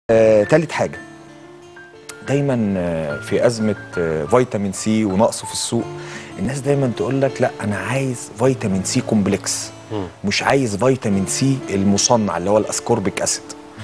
آه، تالت حاجة دايما آه، في أزمة آه، فيتامين سي ونقصه في السوق الناس دايما تقول لك لا أنا عايز فيتامين سي كومبلكس مش عايز فيتامين سي المصنع اللي هو الأسكوربيك أسيد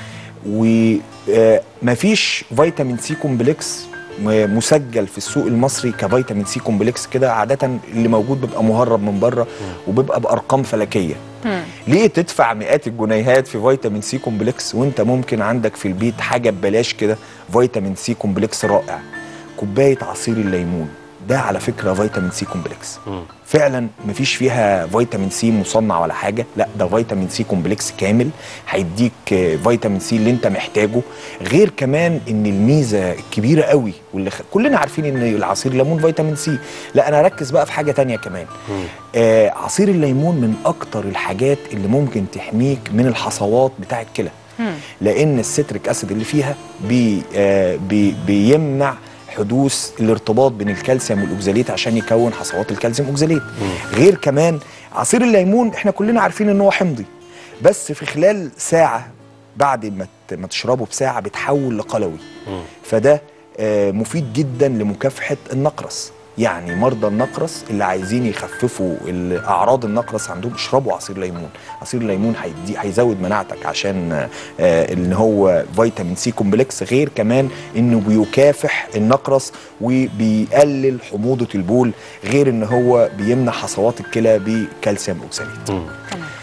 ومفيش فيتامين سي كومبلكس م- مسجل في السوق المصري كفيتامين سي كومبلكس كده عادة اللي موجود بيبقى مهرب من بره وبيبقى بأرقام فلكية ليه تدفع مئات الجنيهات في فيتامين سي كومبلكس وانت ممكن عندك في البيت حاجه ببلاش كده فيتامين سي كومبلكس رائع كوبايه عصير الليمون ده على فكره فيتامين سي كومبلكس فعلا مفيش فيها فيتامين سي مصنع ولا حاجه لا ده فيتامين سي كومبلكس كامل هيديك آه، فيتامين سي اللي انت محتاجه غير كمان ان الميزه الكبيره قوي واللي خ... كلنا عارفين ان العصير الليمون فيتامين سي لا انا اركز بقى في حاجه تانية كمان آه عصير الليمون من اكتر الحاجات اللي ممكن تحميك من الحصوات بتاع الكلى لان السيتريك اسيد اللي فيها بي آه بي بيمنع حدوث الارتباط بين الكالسيوم والاوكزاليت عشان يكون حصوات الكالسيوم اوكزاليت غير كمان عصير الليمون احنا كلنا عارفين ان هو حمضي بس في خلال ساعه بعد ما ت- ما تشربه بساعه بيتحول لقلوي فده آه، مفيد جدا لمكافحه النقرس يعني مرضى النقرس اللي عايزين يخففوا ال- اعراض النقرس عندهم اشربوا عصير ليمون عصير الليمون هيدي هيزود مناعتك عشان آه، آه، ان هو فيتامين سي كومبلكس غير كمان انه بيكافح النقرس وبيقلل حموضه البول غير ان هو بيمنع حصوات الكلى بكالسيوم اوكساليت تمام